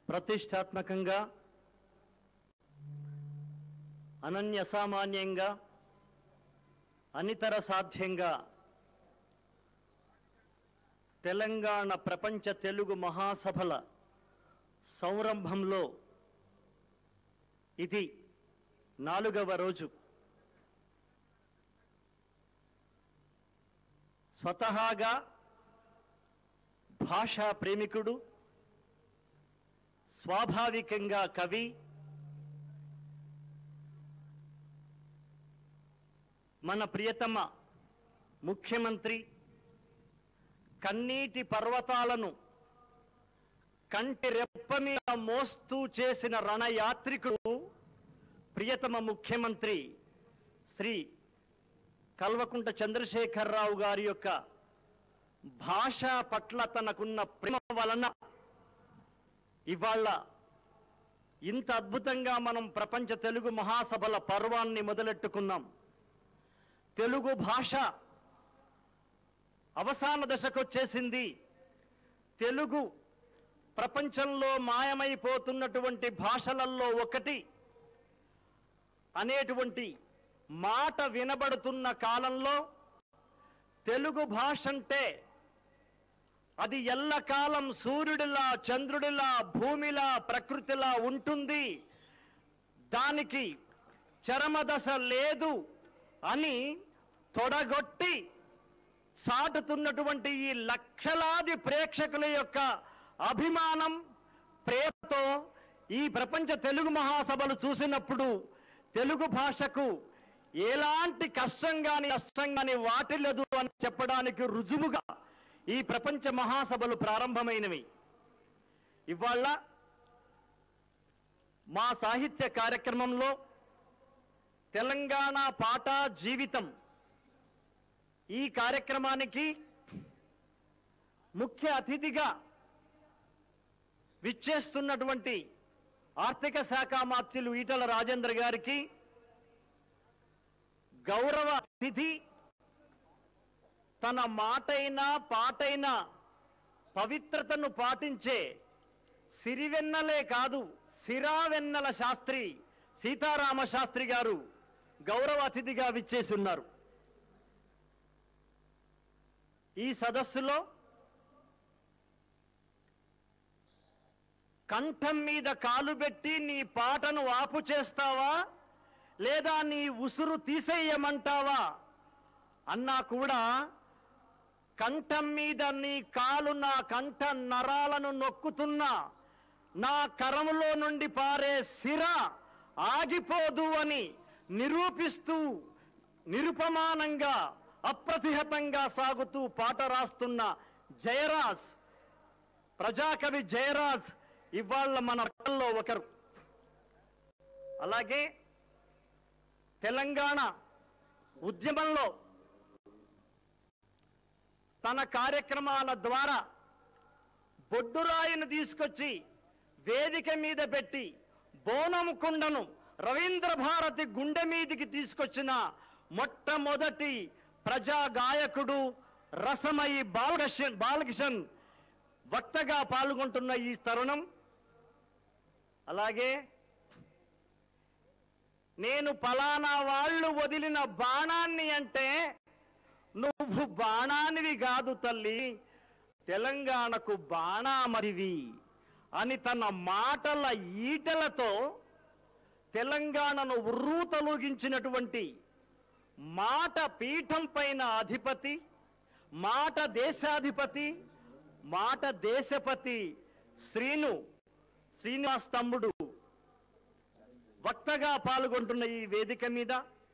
ప్రతిష్టాత్మకంగా అనన్య సామాన్యంగా అనితర సాధ్యంగా తెలంగాణ ప్రపంచ తెలుగు మహాసభల సంరంభంలో ఇది నాలుగవ రోజు స్వతహాగా భాషా ప్రేమికుడు స్వాభావికంగా కవి మన ప్రియతమ ముఖ్యమంత్రి కన్నీటి పర్వతాలను కంటి రెప్ప మీద మోస్తూ చేసిన రణయాత్రికుడు ప్రియతమ ముఖ్యమంత్రి శ్రీ కల్వకుంట చంద్రశేఖరరావు గారి యొక్క భాష పట్ల తనకున్న ప్రేమ వలన ఇవాళ ఇంత అద్భుతంగా మనం ప్రపంచ తెలుగు మహాసభల పర్వాన్ని మొదలెట్టుకున్నాం తెలుగు భాష అవసాన దశకొచ్చేసింది తెలుగు ప్రపంచంలో మాయమైపోతున్నటువంటి భాషలలో ఒకటి అనేటువంటి మాట వినబడుతున్న కాలంలో తెలుగు భాష అంటే అది ఎల్లకాలం సూర్యుడిలా చంద్రుడిలా భూమిలా ప్రకృతిలా ఉంటుంది దానికి చరమదశ లేదు అని తొడగొట్టి చాటుతున్నటువంటి ఈ లక్షలాది ప్రేక్షకుల యొక్క అభిమానం ప్రేమతో ఈ ప్రపంచ తెలుగు మహాసభలు చూసినప్పుడు తెలుగు భాషకు ఎలాంటి కష్టం గాని నష్టం గాని వాటిల్లదు అని చెప్పడానికి రుజువుగా ఈ ప్రపంచ మహాసభలు ప్రారంభమైనవి ఇవాళ మా సాహిత్య కార్యక్రమంలో తెలంగాణ పాట జీవితం ఈ కార్యక్రమానికి ముఖ్య అతిథిగా విచ్చేస్తున్నటువంటి ఆర్థిక శాఖ మాత్యులు ఈటల రాజేంద్ర గారికి గౌరవ అతిథి తన మాటైనా పాటైనా పవిత్రతను పాటించే సిరివెన్నలే కాదు సిరావెన్నెల శాస్త్రి సీతారామ శాస్త్రి గారు గౌరవ అతిథిగా విచ్చేసి ఉన్నారు ఈ సదస్సులో కంఠం మీద కాలు పెట్టి నీ పాటను ఆపు చేస్తావా లేదా నీ ఉసురు తీసేయమంటావా అన్నా కూడా కంఠం మీద నీ కాలు నా కంఠ నరాలను నొక్కుతున్నా నా కరములో నుండి పారే సిర ఆగిపోదు అని నిరూపిస్తూ నిరుపమానంగా అప్రతిహతంగా సాగుతూ పాట రాస్తున్న జయరాజ్ ప్రజాకవి జయరాజ్ ఇవాళ మన పక్కల్లో ఒకరు అలాగే తెలంగాణ ఉద్యమంలో తన కార్యక్రమాల ద్వారా బొడ్డురాయిని తీసుకొచ్చి వేదిక మీద పెట్టి బోనం కుండను రవీంద్ర భారతి గుండె మీదికి తీసుకొచ్చిన మొట్టమొదటి ప్రజా గాయకుడు రసమయి బాలకృష్ణ బాలకిషన్ వక్తగా పాల్గొంటున్న ఈ తరుణం అలాగే నేను పలానా వాళ్ళు వదిలిన బాణాన్ని అంటే నువ్వు బాణానివి కాదు తల్లి తెలంగాణకు బాణామరివి అని తన మాటల ఈటలతో తెలంగాణను ఉర్రూతలూగించినటువంటి మాట పీఠం పైన అధిపతి మాట దేశాధిపతి మాట దేశపతి శ్రీను శ్రీనివాస్ తమ్ముడు వక్తగా పాల్గొంటున్న ఈ వేదిక మీద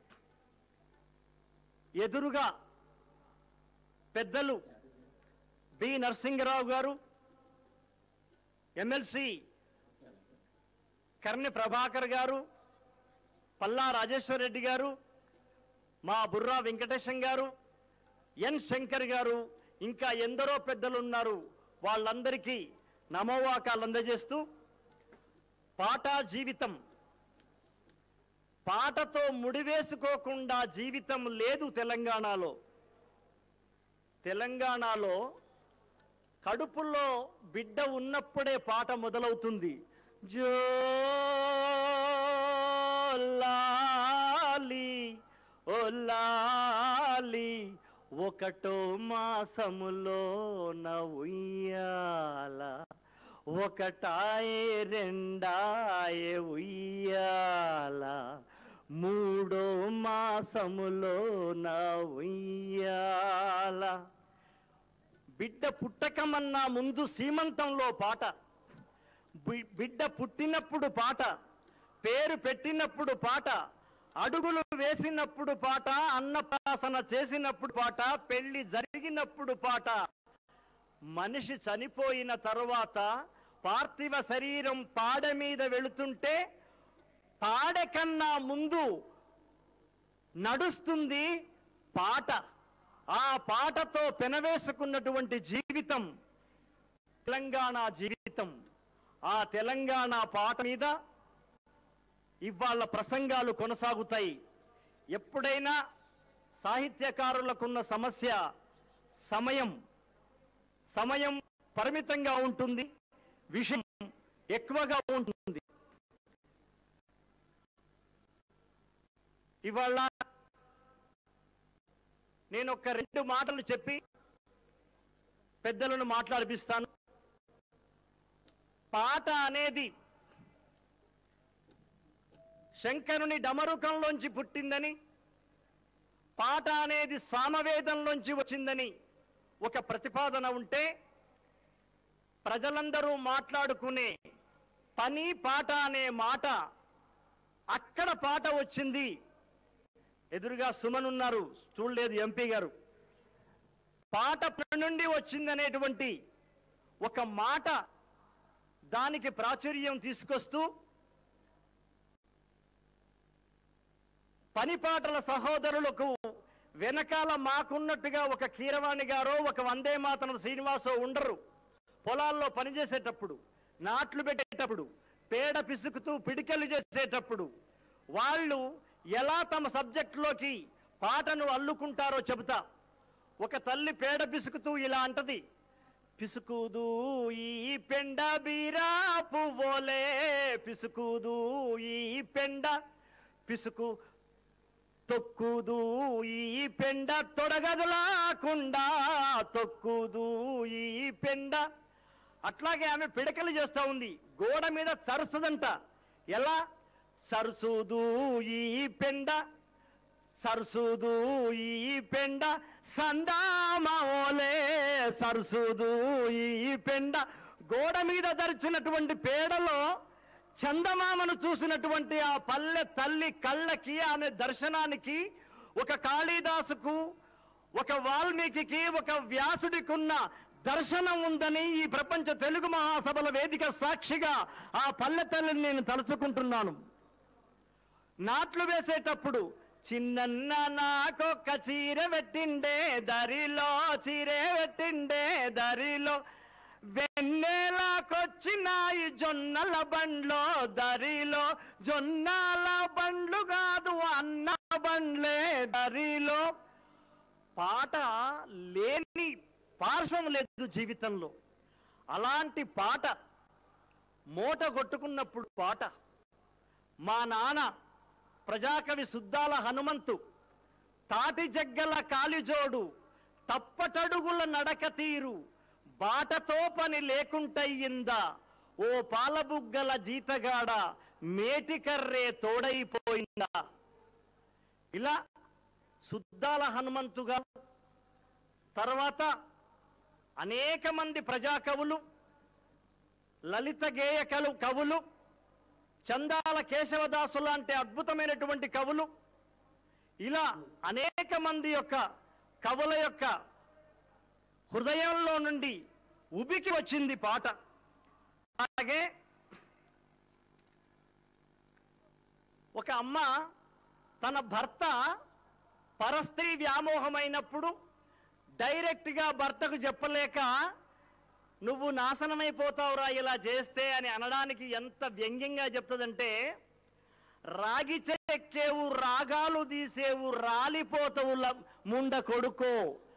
ఎదురుగా పెద్దలు బి నరసింగరావు గారు ఎమ్మెల్సీ కర్ణి ప్రభాకర్ గారు పల్లా రాజేశ్వర రెడ్డి గారు మా బుర్రా వెంకటేశం గారు ఎన్ శంకర్ గారు ఇంకా ఎందరో పెద్దలు ఉన్నారు వాళ్ళందరికీ నమోవాకాలు అందజేస్తూ పాట జీవితం పాటతో ముడివేసుకోకుండా జీవితం లేదు తెలంగాణలో తెలంగాణలో కడుపులో బిడ్డ ఉన్నప్పుడే పాట మొదలవుతుంది జోలాలి ఓలాలి ఒకటో మాసములో ఉయ్యాల ఒకటాయే రెండాయే ఉయ్యాల మూడో మాసములో నా ఉయ్యాల బిడ్డ పుట్టకమన్నా ముందు సీమంతంలో పాట బి- బిడ్డ పుట్టినప్పుడు పాట పేరు పెట్టినప్పుడు పాట అడుగులు వేసినప్పుడు పాట అన్నప్రాసన చేసినప్పుడు పాట పెళ్లి జరిగినప్పుడు పాట మనిషి చనిపోయిన తరువాత పార్థివ శరీరం పాడ మీద వెళుతుంటే పాడ కన్నా ముందు నడుస్తుంది పాట ఆ పాటతో పెనవేసుకున్నటువంటి జీవితం తెలంగాణ జీవితం ఆ తెలంగాణ పాట మీద ఇవాళ ప్రసంగాలు కొనసాగుతాయి ఎప్పుడైనా సాహిత్యకారులకున్న సమస్య సమయం సమయం పరిమితంగా ఉంటుంది విషయం ఎక్కువగా ఉంటుంది ఇవాళ నేను ఒక రెండు మాటలు చెప్పి పెద్దలను మాట్లాడిపిస్తాను పాట అనేది శంకరుని డమరుకంలోంచి పుట్టిందని పాట అనేది సామవేదంలోంచి వచ్చిందని ఒక ప్రతిపాదన ఉంటే ప్రజలందరూ మాట్లాడుకునే పని పాట అనే మాట అక్కడ పాట వచ్చింది ఎదురుగా సుమన్ ఉన్నారు చూడలేదు ఎంపీ గారు పాట నుండి వచ్చిందనేటువంటి ఒక మాట దానికి ప్రాచుర్యం తీసుకొస్తూ పనిపాటల సహోదరులకు వెనకాల మాకున్నట్టుగా ఒక కీరవాణి గారో ఒక వందే మాతరం శ్రీనివాసో ఉండరు పొలాల్లో పనిచేసేటప్పుడు నాట్లు పెట్టేటప్పుడు పేడ పిసుకుతూ పిడికెలు చేసేటప్పుడు వాళ్ళు ఎలా తమ సబ్జెక్టులోకి పాటను అల్లుకుంటారో చెబుతా ఒక తల్లి పేడ పిసుకుతూ ఇలా అంటది పిసుకుదు ఈ పెండ బీరా పువ్వోలే పిసుకుదు ఈ పెండ పిసుకు తొక్కుదు ఈ పెండ తొడగదులాకుండా తొక్కుదు ఈ పెండ అట్లాగే ఆమె పిడకలు చేస్తా ఉంది గోడ మీద చరుస్తుందంట ఎలా సరుసుదు ఈ పెండ సరసుదు ఈ పెండ సందామోలే సరసుదు ఈ పెండ గోడ మీద ధరిచినటువంటి పేడలో చందమామను చూసినటువంటి ఆ పల్లె తల్లి కళ్ళకి ఆమె దర్శనానికి ఒక కాళిదాసుకు ఒక వాల్మీకి ఒక వ్యాసుడికి ఉన్న దర్శనం ఉందని ఈ ప్రపంచ తెలుగు మహాసభల వేదిక సాక్షిగా ఆ పల్లె తల్లిని నేను తలుచుకుంటున్నాను నాట్లు వేసేటప్పుడు చిన్నన్న నాకొక్క చీర పెట్టిండే దరిలో చీరే పెట్టిండే దరిలో వెన్నెలాకొచ్చినాయి జొన్నల బండ్లో దరిలో జొన్నల బండ్లు కాదు అన్న బండ్లే దరిలో పాట లేని పార్శ్వం లేదు జీవితంలో అలాంటి పాట మూట కొట్టుకున్నప్పుడు పాట మా నాన్న ప్రజాకవి సుద్దాల హనుమంతు తాటి జగ్గల కాలిజోడు తప్పటడుగుల నడక తీరు బాటతో పని లేకుంటయ్యిందా ఓ పాలబుగ్గల జీతగాడ మేటికర్రే తోడైపోయిందా ఇలా సుద్దాల హనుమంతు గారు తర్వాత అనేక మంది ప్రజా కవులు లలిత గేయ కలు కవులు చందాల కేశవదాసు లాంటి అద్భుతమైనటువంటి కవులు ఇలా అనేక మంది యొక్క కవుల యొక్క హృదయంలో నుండి ఉబికి వచ్చింది పాట అలాగే ఒక అమ్మ తన భర్త పరస్త్రీ వ్యామోహమైనప్పుడు డైరెక్ట్గా భర్తకు చెప్పలేక నువ్వు నాశనమైపోతావురా ఇలా చేస్తే అని అనడానికి ఎంత వ్యంగ్యంగా చెప్తుందంటే రాగి చెక్కేవు రాగాలు తీసేవు రాలిపోతావు ల- ముండ కొడుకో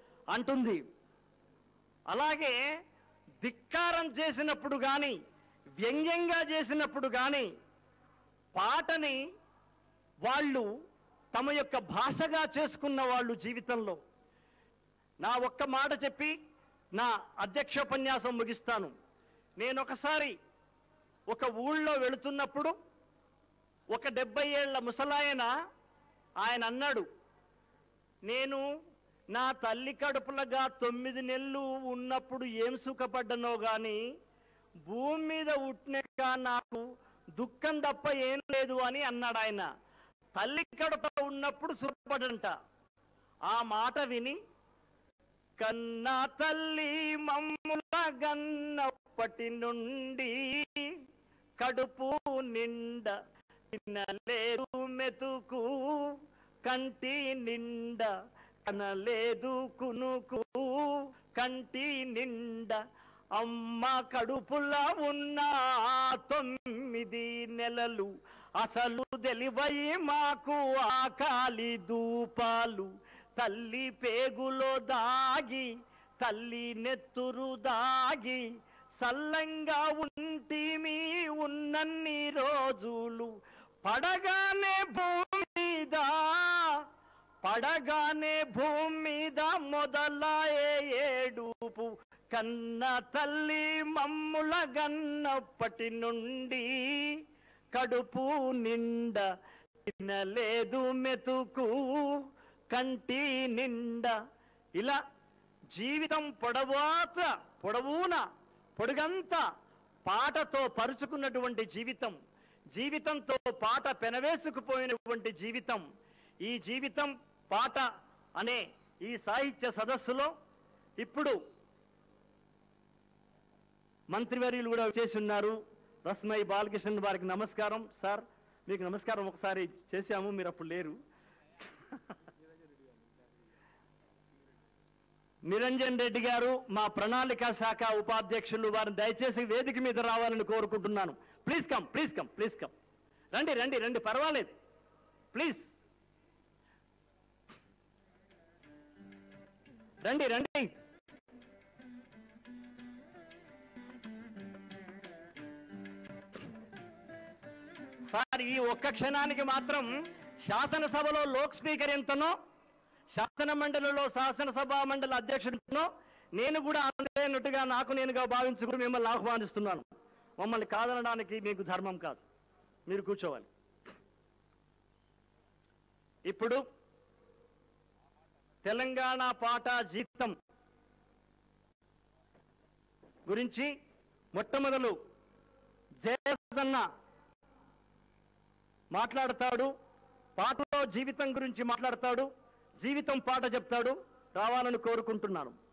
అంటుంది అలాగే ధిక్కారం చేసినప్పుడు గాని వ్యంగ్యంగా చేసినప్పుడు కానీ పాటని వాళ్ళు తమ యొక్క భాషగా చేసుకున్న వాళ్ళు జీవితంలో నా ఒక్క మాట చెప్పి నా అధ్యక్షోపన్యాసం ముగిస్తాను నేను ఒకసారి ఒక ఊళ్ళో వెళుతున్నప్పుడు ఒక డెబ్బై ఏళ్ల ముసలాయన ఆయన అన్నాడు నేను నా తల్లి కడుపులగా తొమ్మిది నెలలు ఉన్నప్పుడు ఏం సుఖపడ్డనో గాని భూమి మీద ఉట్టినాక నాకు దుఃఖం తప్ప ఏం లేదు అని అన్నాడు ఆయన తల్లి కడుపులో ఉన్నప్పుడు సుఖపడంట ఆ మాట విని కన్నా తల్లి మమ్ముల గన్నప్పటి నుండి కడుపు నిండా తినలేదు మెతుకు కంటి నిండా కనలేదు కునుకు కంటి నిండా అమ్మ కడుపులా ఉన్న ఆ తొమ్మిది నెలలు అసలు తెలివై మాకు ఆకాలి దూపాలు తల్లి పేగులో దాగి తల్లి నెత్తురు దాగి సల్లంగా ఉంటిమి ఉన్నన్ని రోజులు పడగానే భూమి మీద పడగానే భూమి మీద మొదలయే ఏడుపు కన్న తల్లి మమ్ముల గన్నప్పటి నుండి కడుపు నిండా తినలేదు మెతుకు కంటి నిండా ఇలా జీవితం పొడవాత పొడవున పొడుగంతా పాటతో పరుచుకున్నటువంటి జీవితం జీవితంతో పాట పెనవేసుకుపోయినటువంటి జీవితం ఈ జీవితం పాట అనే ఈ సాహిత్య సదస్సులో ఇప్పుడు మంత్రివర్యులు కూడా చేసి ఉన్నారు రస్మై బాలకృష్ణ వారికి నమస్కారం సార్ మీకు నమస్కారం ఒకసారి చేశాము మీరు అప్పుడు లేరు నిరంజన్ రెడ్డి గారు మా ప్రణాళిక శాఖ ఉపాధ్యక్షులు వారిని దయచేసి వేదిక మీద రావాలని కోరుకుంటున్నాను please come please come please come రండి రండి రండి పర్వాలేదు ప్లీజ్ రండి రండి సార్ ఈ ఒక్క క్షణానికి మాత్రం శాసనసభలో లోక్ స్పీకర్ ఎంతనో శాసన మండలిలో శాసనసభ మండలి అధ్యక్షుడినో నేను కూడా అందరైనట్టుగా నాకు నేనుగా భావించుకుని మిమ్మల్ని ఆహ్వానిస్తున్నాను మమ్మల్ని కాదనడానికి మీకు ధర్మం కాదు మీరు కూర్చోవాలి ఇప్పుడు తెలంగాణ పాట జీతం గురించి మొట్టమొదలు జయసన్న మాట్లాడతాడు పాటలో జీవితం గురించి మాట్లాడతాడు జీవితం పాట చెప్తాడు రావాలని కోరుకుంటున్నాను